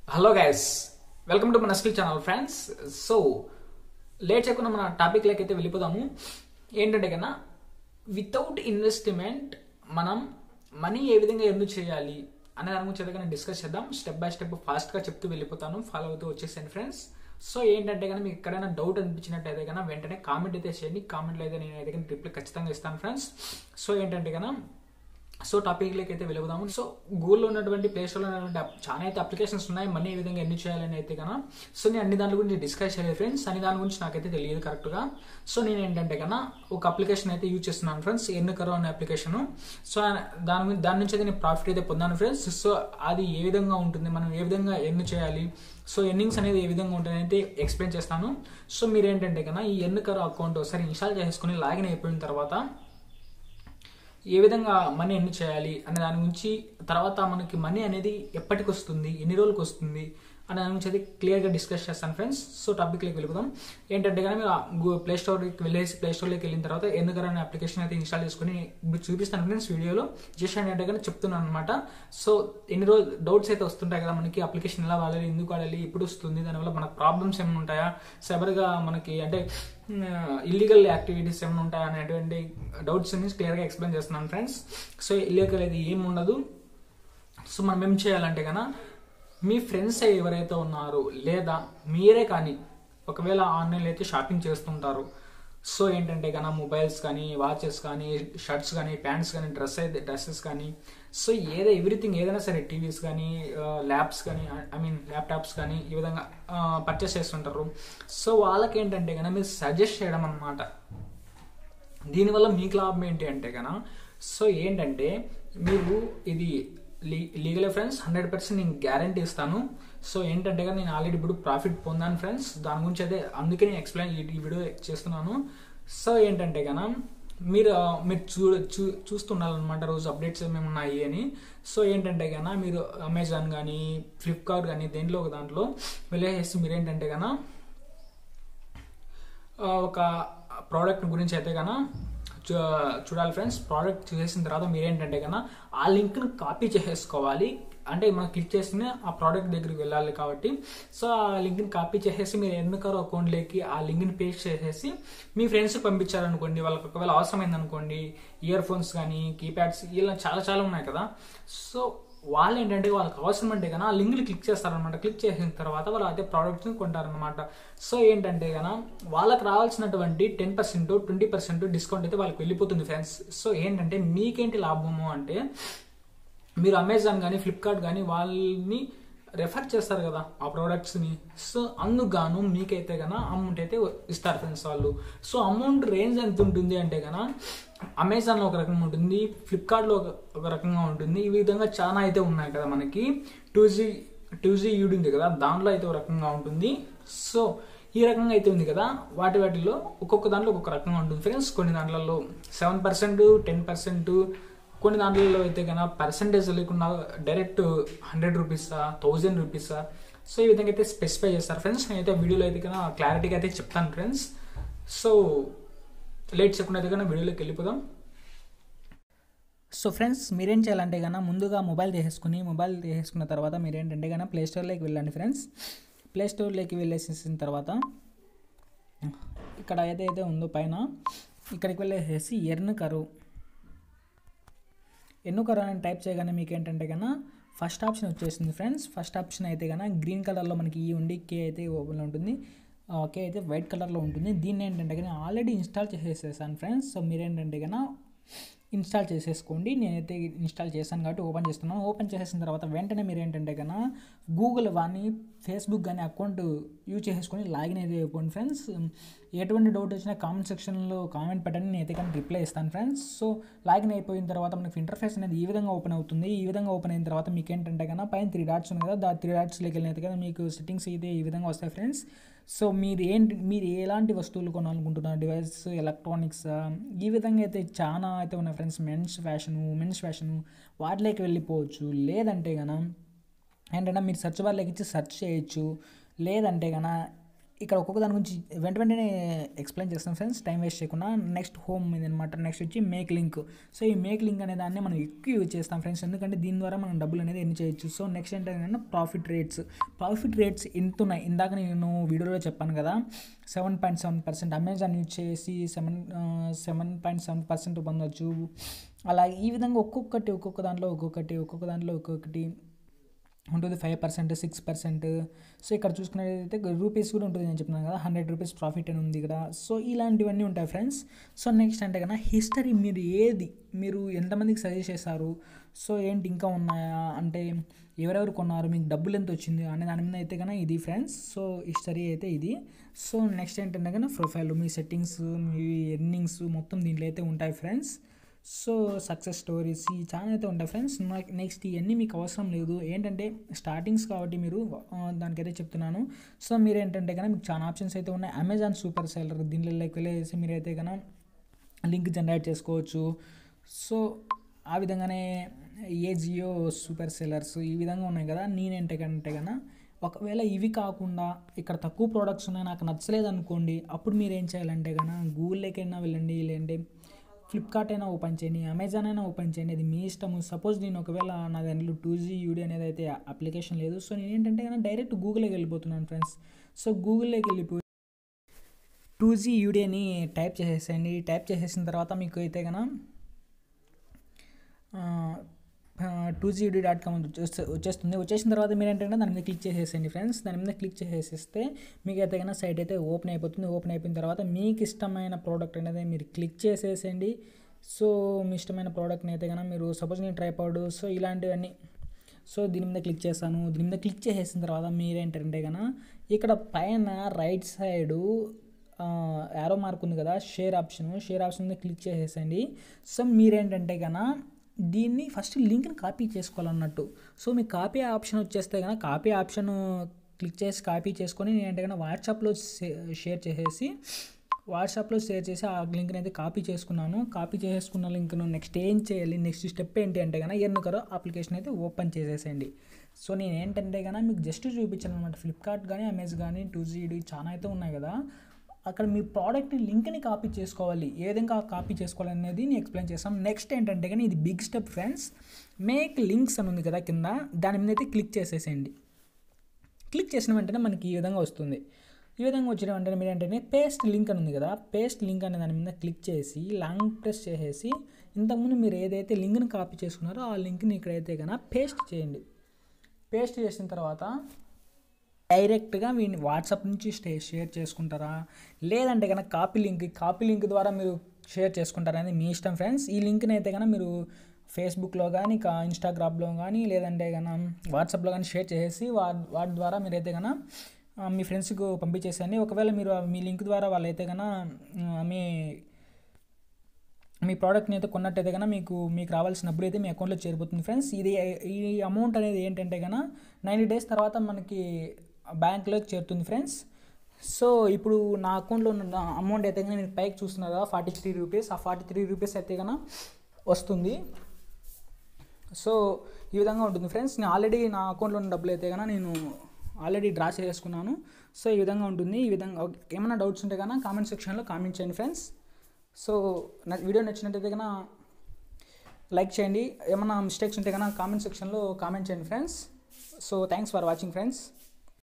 hello guys welcome to మన skill channel friends so late చేయకుండా మన టాపిక్లోకి అయితే వెళ్ళిపోదాము ఏంటంటే కన్నా వితౌట్ ఇన్వెస్ట్మెంట్ మనం మనీ ఏ విధంగా ఎర్న్ చేయాలి అనే దాని గురించి అయితే కన్నా డిస్కస్ చేద్దాం స్టెప్ బై స్టెప్ ఫాస్ట్గా చెప్తూ వెళ్ళిపోతాను ఫాలో అవుతూ వచ్చేసాను ఫ్రెండ్స్ సో ఏంటంటే కానీ మీకు ఎక్కడైనా డౌట్ అనిపించినట్టయితే కన్నా వెంటనే కామెంట్ అయితే చేయండి కామెంట్లో అయితే నేను అయితే రిప్లై ఖచ్చితంగా ఇస్తాను ఫ్రెండ్స్ సో ఏంటంటే కన్నా సో టాపిక్లోకి అయితే వెళ్ళిపోదాము సో గూగుల్లో ఉన్నటువంటి ప్లే స్టోర్లో ఉన్నటువంటి అప్- చాలా అయితే అప్లికేషన్స్ ఉన్నాయి మనీ ఏ విధంగా ఎన్ని చేయాలని అయితే కన్నా సో నేను అన్ని దాని గురించి డిస్కస్ చేయలేదు ఫ్రెండ్స్ అన్ని దాని గురించి నాకైతే తెలియదు కరెక్ట్గా సో నేను ఏంటంటే కన్నా ఒక అప్లికేషన్ అయితే యూజ్ చేస్తున్నాను ఫ్రెండ్స్ ఎన్ని కరో అనే అప్లికేషన్ సో దాని గురించి దాని నుంచి అయితే నేను ప్రాఫిట్ అయితే పొందాను ఫ్రెండ్స్ సో అది ఏ విధంగా ఉంటుంది మనం ఏ విధంగా ఎన్ని చేయాలి సో ఎర్నింగ్స్ అనేది ఏ విధంగా ఉంటుంది అయితే ఎక్స్ప్లెయిన్ చేస్తాను సో మీరు ఏంటంటే కన్నా ఈ ఎన్ని కరో అకౌంట్ ఒకసారి ఇన్స్టాల్ చేసుకుని లాగిన్ అయిపోయిన తర్వాత ఏ విధంగా మనీ ఎన్ని చేయాలి అనే దాని గురించి తర్వాత మనకి మనీ అనేది ఎప్పటికి వస్తుంది ఎన్ని రోజులకు వస్తుంది అనే దాని గురించి అయితే క్లియర్గా డిస్కస్ చేస్తాను ఫ్రెండ్స్ సో టాపిక్లోకి వెళ్ళిపోదాం ఏంటంటే కానీ మీరు ప్లే స్టోర్కి వెళ్ళేసి ప్లే స్టోర్లోకి వెళ్ళిన తర్వాత ఎందుకని అనే అప్లికేషన్ అయితే ఇన్స్టాల్ చేసుకుని ఇప్పుడు చూపిస్తాను ఫ్రెండ్స్ వీడియోలో జస్ట్ ఏంటంటే కానీ చెప్తున్నాను అనమాట సో ఎన్ని రోజులు డౌట్స్ అయితే వస్తుంటాయి కదా మనకి అప్లికేషన్ ఎలా వాడాలి ఎందుకు వాడాలి ఎప్పుడు వస్తుంది దానివల్ల మనకు ప్రాబ్లమ్స్ ఏమైనా ఉంటాయా సైబర్గా మనకి అంటే ఇల్లీగల్ యాక్టివిటీస్ ఏమైనా ఉంటాయా అనేటువంటి డౌట్స్ అన్ని క్లియర్గా ఎక్స్ప్లెయిన్ చేస్తున్నాను ఫ్రెండ్స్ సో ఇల్లీగల్ అయితే ఏమి ఉండదు సో మనం ఏం చేయాలంటే కన్నా మీ ఫ్రెండ్స్ ఎవరైతే ఉన్నారో లేదా మీరే కానీ ఒకవేళ ఆన్లైన్లో అయితే షాపింగ్ చేస్తుంటారు సో ఏంటంటే కన్నా మొబైల్స్ కానీ వాచెస్ కానీ షర్ట్స్ కానీ ప్యాంట్స్ కానీ డ్రెస్ అయితే డ్రెస్సెస్ కానీ సో ఏదో ఎవ్రీథింగ్ ఏదైనా సరే టీవీస్ కానీ ల్యాబ్స్ కానీ ఐ మీన్ ల్యాప్టాప్స్ కానీ ఈ విధంగా పర్చేస్ చేస్తుంటారు సో వాళ్ళకి ఏంటంటే కన్నా మీరు సజెస్ట్ చేయడం అనమాట దీనివల్ల మీకు లాభం ఏంటి అంటే కనుక సో ఏంటంటే మీరు ఇది లీగల్ ఫ్రెండ్స్ హండ్రెడ్ పర్సెంట్ నేను గ్యారంటీ ఇస్తాను సో ఏంటంటే కానీ నేను ఆల్రెడీ ఇప్పుడు ప్రాఫిట్ పొందాను ఫ్రెండ్స్ దాని గురించి అయితే అందుకే నేను ఎక్స్ప్లెయిన్ ఈ వీడియో చేస్తున్నాను సో ఏంటంటే కనుక మీరు ఆ, మీరు చూ చూ చూస్తుండాలన్నమాట రోజు అప్డేట్స్ ఏమేమి ఉన్నాయి అని సో ఏంటంటే కనుక మీరు అమెజాన్ కానీ ఫ్లిప్కార్ట్ కానీ దేంట్లో ఒక దాంట్లో వెళ్ళేసి మీరు ఏంటంటే కనుక ఆ, ఒక ప్రోడక్ట్ గురించి అయితే కన్నా చూడాలి ఫ్రెండ్స్ ప్రోడక్ట్ చూసేసిన తర్వాత మీరేంటంటే కన్నా ఆ లింక్ని కాపీ చేసేసుకోవాలి అంటే మనం క్లిక్ చేస్తేనే ఆ ప్రోడక్ట్ దగ్గరికి వెళ్ళాలి కాబట్టి సో ఆ లింక్ని కాపీ చేసేసి మీరు ఎన్నికరో అకౌంట్లోకి ఆ లింక్ని పేస్ట్ చేసేసి మీ ఫ్రెండ్స్కి పంపించారనుకోండి వాళ్ళకి ఒకవేళ అవసరమైంది అనుకోండి ఇయర్ ఫోన్స్ కానీ కీప్యాడ్స్ ఇలా చాలా చాలా ఉన్నాయి కదా సో వాళ్ళు ఏంటంటే వాళ్ళకి అవసరం అంటే కన్నా ఆ లింక్ని క్లిక్ చేస్తారనమాట క్లిక్ చేసిన తర్వాత వాళ్ళు అదే ప్రోడక్ట్ని కొంటారనమాట సో ఏంటంటే కన్నా వాళ్ళకి రావాల్సినటువంటి ten percent twenty percent discount అయితే వాళ్ళకి వెళ్ళిపోతుంది ఫ్రెండ్స్ సో ఏంటంటే మీకేంటి లాభము అంటే మీరు అమెజాన్ కానీ ఫ్లిప్కార్ట్ కానీ వాళ్ళని రెఫర్ చేస్తారు కదా ఆ ప్రోడక్ట్స్ని సో అందుకు మీకైతే కన్నా అమౌంట్ అయితే ఇస్తారు ఫ్రెండ్స్ వాళ్ళు సో అమౌంట్ రేంజ్ ఎంత ఉంటుంది అంటే కన్నా అమెజాన్లో ఒక రకంగా ఉంటుంది ఫ్లిప్కార్ట్లో ఒక ఒక రకంగా ఉంటుంది ఈ విధంగా చాలా అయితే ఉన్నాయి కదా మనకి two G two G UD ఉంది కదా దాంట్లో అయితే ఒక రకంగా ఉంటుంది సో ఈ రకంగా అయితే ఉంది కదా వాటి వాటిలో ఒక్కొక్క దాంట్లో ఒక్కొక్క రకంగా ఉంటుంది ఫ్రెండ్స్ కొన్ని దాంట్లలో సెవెన్ పర్సెంట్ టెన్ పర్సెంట్ కొన్ని దాంట్లో అయితే కన్నా పర్సంటేజ్ లేకుండా డైరెక్ట్ హండ్రెడ్ రూపీసా థౌజండ్ రూపీసా సో ఈ విధంగా అయితే స్పెసిఫై చేస్తారు ఫ్రెండ్స్ నేనైతే వీడియోలో అయితే కన్నా క్లారిటీగా అయితే చెప్తాను ఫ్రెండ్స్ సో లేట్ చేయకుండా అయితే కన్నా వీడియోలోకి వెళ్ళిపోదాం సో ఫ్రెండ్స్ మీరేం చేయాలంటే కన్నా ముందుగా మొబైల్ తీసేసుకుని మొబైల్ తీసేసుకున్న తర్వాత మీరు ఏంటంటే కన్నా ప్లే స్టోర్లోకి వెళ్ళండి ఫ్రెండ్స్ ప్లే స్టోర్లోకి వెళ్ళేసేసిన తర్వాత ఇక్కడ ఏదైతే ఉందో పైన ఇక్కడికి వెళ్ళేసేసి ఎర్న్ కరు ఎన్ను కరు అని టైప్ చేయగానే మీకు ఏంటంటే కన్నా ఫస్ట్ ఆప్షన్ వచ్చేసింది ఫ్రెండ్స్ ఫస్ట్ ఆప్షన్ అయితే కన్నా గ్రీన్ కలర్లో మనకి ఈ ఉండి కే అయితే ఓపెన్లో ఉంటుంది ఆ, కే అయితే వైట్ కలర్లో ఉంటుంది దీన్ని ఏంటంటే కానీ ఆల్రెడీ ఇన్స్టాల్ చేసేసేసాను ఫ్రెండ్స్ సో మీరేంటంటే కన్నా ఇన్స్టాల్ చేసేసుకోండి నేనైతే ఇన్స్టాల్ చేశాను కాబట్టి ఓపెన్ చేస్తున్నాను ఓపెన్ చేసేసిన తర్వాత వెంటనే మీరు ఏంటంటే కన్నా గూగుల్ కానీ ఫేస్బుక్ కానీ అకౌంట్ యూజ్ చేసుకొని లాగిన్ అయితే అయిపోండి ఫ్రెండ్స్ ఎటువంటి డౌట్ వచ్చినా కామెంట్ సెక్షన్లో కామెంట్ పెట్టండి నేనైతే కానీ రిప్లై ఇస్తాను ఫ్రెండ్స్ సో లాగిన్ అయిపోయిన తర్వాత మనకి ఇంటర్ఫేస్ అనేది ఈ విధంగా ఓపెన్ అవుతుంది ఈ విధంగా ఓపెన్ అయిన తర్వాత మీకు ఏంటంటే కన్నా పైన త్రీ డాట్స్ ఉన్నాయి కదా ఆ త్రీ డాట్స్లోకి వెళ్ళినైతే కదా మీకు సెట్టింగ్స్ అయితే ఈ విధంగా వస్తాయి ఫ్రెండ్స్ సో మీరు ఏంటి మీరు ఎలాంటి వస్తువులు కొనాలనుకుంటున్నారు డివైస్ ఎలక్ట్రానిక్స్ ఈ విధంగా అయితే చాలా అయితే ఉన్నాయి friends men's fashion women's fashion వాటిలోకి వెళ్ళిపోవచ్చు లేదంటే కన ఏంటంటే మీరు సెర్చ్ బార్లోకి ఇచ్చి సెర్చ్ చేయొచ్చు లేదంటే కన ఇక్కడ ఒక్కొక్క దాని గురించి వెంట వెంటనే ఎక్స్ప్లెయిన్ చేస్తాం ఫ్రెండ్స్ టైం వేస్ట్ చేయకుండా నెక్స్ట్ హోమ్ ఇది అనమాట నెక్స్ట్ వచ్చి మేక్ లింక్ సో ఈ మేక్ లింక్ అనే దాన్ని మనం ఎక్కువ యూజ్ చేస్తాం ఫ్రెండ్స్ ఎందుకంటే దీని ద్వారా మనం డబ్బులు అనేది ఎన్ని చేయొచ్చు సో నెక్స్ట్ ఏంటంటే ప్రాఫిట్ రేట్స్ ప్రాఫిట్ రేట్స్ ఎంత ఉన్నాయి ఇందాక నేను వీడియోలో చెప్పాను కదా seven point seven percent Amazon use చేసి seven seven point seven percent పొందొచ్చు అలా ఈ విధంగా ఒక్కొక్కటి ఒక్కొక్క దాంట్లో ఒక్కొక్కటి ఒక్కొక్క దాంట్లో ఒక్కొక్కటి ఉంటుంది five percent six percent so ఇక్కడ చూసుకున్నట్టయితే రూపీస్ కూడా ఉంటుంది నేను చెప్తున్నాను కదా హండ్రెడ్ రూపీస్ ప్రాఫిట్ అని ఉంది ఇక్కడ సో ఇలాంటివన్నీ ఉంటాయి ఫ్రెండ్స్ సో నెక్స్ట్ అంటే కన్నా హిస్టరీ మీరు ఏది మీరు ఎంతమందికి సజెస్ట్ చేశారు సో ఏంటి ఇంకా ఉన్నాయా అంటే ఎవరెవరు కొన్నారు మీకు డబ్బులు ఎంత వచ్చింది అనే దాని మీద అయితే కన్నా ఇది ఫ్రెండ్స్ సో హిస్టరీ అయితే ఇది సో నెక్స్ట్ ఏంటంటే కన్నా ప్రొఫైల్ మీ సెట్టింగ్స్ మీ ఎర్నింగ్స్ మొత్తం దీంట్లో అయితే ఉంటాయి ఫ్రెండ్స్ సో సక్సెస్ స్టోరీస్ ఈ చాలా అయితే ఉంటాయి ఫ్రెండ్స్ నెక్స్ట్ ఇవన్నీ మీకు అవసరం లేదు ఏంటంటే స్టార్టింగ్స్ కాబట్టి మీరు ఆ, దానికైతే చెప్తున్నాను సో మీరు ఏంటంటే కనుక మీకు చాలా ఆప్షన్స్ అయితే ఉన్నాయి అమెజాన్ సూపర్ సెల్లర్ దీనిలోకి వెళ్ళేసి మీరైతే కనుక లింక్ జనరేట్ చేసుకోవచ్చు సో ఆ విధంగానే ఏ జియో సూపర్ సెల్లర్స్ ఈ విధంగా ఉన్నాయి కదా నేనేంటే కంటే కన్నా ఒకవేళ ఇవి కాకుండా ఇక్కడ తక్కువ ప్రోడక్ట్స్ ఉన్నాయి నాకు నచ్చలేదు అనుకోండి అప్పుడు మీరు ఏం చేయాలంటే కన్నా గూగుల్లోకైనా వెళ్ళండి లేదంటే ఫ్లిప్కార్ట్ అయినా ఓపెన్ చేయండి అమెజాన్ అయినా ఓపెన్ చేయండి అది మీ ఇష్టము సపోజ్ నేను ఒకవేళ నా దాంట్లో టూ జీ యూడి అనేది అయితే అప్లికేషన్ లేదు సో నేను ఏంటంటే కన్నా డైరెక్ట్ గూగుల్లోకి వెళ్ళిపోతున్నాను ఫ్రెండ్స్ సో గూగుల్లోకి వెళ్ళిపోయి టూ జీ యూడి అని టైప్ చేసేసేయండి టైప్ చేసేసిన తర్వాత మీకు అయితే కనుక two G UD dot com వచ్చేస్తే వచ్చేస్తుంది వచ్చేసిన తర్వాత మీరు ఏంటంటే దాని మీద క్లిక్ చేసేసేయండి ఫ్రెండ్స్ దాని మీద క్లిక్ చేసేస్తే మీకు అయితే కనుక సైట్ అయితే ఓపెన్ అయిపోతుంది ఓపెన్ అయిపోయిన తర్వాత మీకు ఇష్టమైన ప్రోడక్ట్ అనేది మీరు క్లిక్ చేసేసేయండి సో మీ ఇష్టమైన ప్రోడక్ట్ని అయితే కనుక మీరు సపోజ్ నేను ట్రైపాడ్ సో ఇలాంటివన్నీ సో దీని మీద క్లిక్ చేస్తాను దీని మీద క్లిక్ చేసేసిన తర్వాత మీరేంటంటే కనుక ఇక్కడ పైన రైట్ సైడు యారో మార్క్ ఉంది కదా షేర్ ఆప్షన్ షేర్ ఆప్షన్ మీద క్లిక్ చేసేసండి సో మీరేంటంటే కనుక దీన్ని ఫస్ట్ లింక్ని కాపీ చేసుకోవాలన్నట్టు సో మీకు కాపీ ఆప్షన్ వచ్చేస్తే కనుక కాపీ ఆప్షన్ క్లిక్ చేసి కాపీ చేసుకొని నేనంటే కనుక వాట్సాప్లో షేర్ చేసేసి వాట్సాప్లో షేర్ చేసి ఆ లింక్ని అయితే కాపీ చేసుకున్నాను కాపీ చేసుకున్న లింక్ను నెక్స్ట్ ఏం చేయాలి నెక్స్ట్ స్టెప్ ఏంటి అంటే కనుక ఎన్నుకరో అప్లికేషన్ అయితే ఓపెన్ చేసేసేయండి సో నేను ఏంటంటే కనుక మీకు జస్ట్ చూపించాను అనమాట ఫ్లిప్కార్ట్ కానీ అమెజాన్ కానీ టూ జీడీ చాలా అయితే ఉన్నాయి కదా అక్కడ మీ ప్రోడక్ట్ లింక్ని కాపీ చేసుకోవాలి ఏ విధంగా కాపీ చేసుకోవాలి అనేది నేను ఎక్స్ప్లెయిన్ చేస్తాం నెక్స్ట్ ఏంటంటే కానీ ఇది big step friends make links అని ఉంది కదా కింద దాని మీద అయితే క్లిక్ చేసేసేయండి క్లిక్ చేసిన వెంటనే మనకి ఈ విధంగా వస్తుంది ఈ విధంగా వచ్చిన వెంటనే మీరు ఏంటంటే పేస్ట్ లింక్ అని ఉంది కదా పేస్ట్ లింక్ అనే దాని మీద క్లిక్ చేసి లాంగ్ ప్రెస్ చేసేసి ఇంతకుముందు మీరు ఏదైతే లింక్ని కాపీ చేసుకున్నారో ఆ లింక్ని ఇక్కడైతే కనుక పేస్ట్ చేయండి పేస్ట్ చేసిన తర్వాత డైరెక్ట్గా మీ వాట్సాప్ నుంచి స్టే షేర్ చేసుకుంటారా లేదంటే కనుక కాపీ లింక్ కాపీ లింక్ ద్వారా మీరు షేర్ చేసుకుంటారా అనేది మీ ఇష్టం ఫ్రెండ్స్ ఈ లింక్ని అయితే కనుక మీరు ఫేస్బుక్లో కానీ కా ఇన్స్టాగ్రామ్లో కానీ లేదంటే కనుక వాట్సాప్లో కానీ షేర్ చేసేసి వా వాటి ద్వారా మీరైతే కనుక ఆ, మీ ఫ్రెండ్స్కి పంపించేసేయండి ఒకవేళ మీరు ఆ మీ లింక్ ద్వారా వాళ్ళైతే కనుక ఆ, మీ మీ ప్రోడక్ట్ని అయితే కొన్నట్టయితే కనుక మీకు మీకు రావాల్సిన డబ్బులు అయితే మీ అకౌంట్లో చేరిపోతుంది ఫ్రెండ్స్ ఇది ఈ అమౌంట్ అనేది ఏంటంటే కనుక నైంటీ డేస్ తర్వాత మనకి బ్యాంక్లోకి చేరుతుంది ఫ్రెండ్స్ సో ఇప్పుడు నా అకౌంట్లో ఉన్న అమౌంట్ అయితే కనుక మీరు పైకి చూస్తున్నారు కదా ఫార్టీ త్రీ రూపీస్ ఆ ఫార్టీ త్రీ రూపీస్ అయితే కనుక వస్తుంది సో ఈ విధంగా ఉంటుంది ఫ్రెండ్స్ నేను ఆల్రెడీ నా అకౌంట్లో ఉన్న డబ్బులు అయితే కనుక నేను ఆల్రెడీ డ్రా చేసుకున్నాను సో ఈ విధంగా ఉంటుంది ఈ విధంగా ఏమైనా డౌట్స్ ఉంటే కనుక కామెంట్ సెక్షన్లో కామెంట్ చేయండి ఫ్రెండ్స్ సో నా వీడియో నచ్చినట్టయితే కనుక లైక్ చేయండి ఏమైనా మిస్టేక్స్ ఉంటే కనుక కామెంట్ సెక్షన్లో కామెంట్ చేయండి friends so thanks for watching friends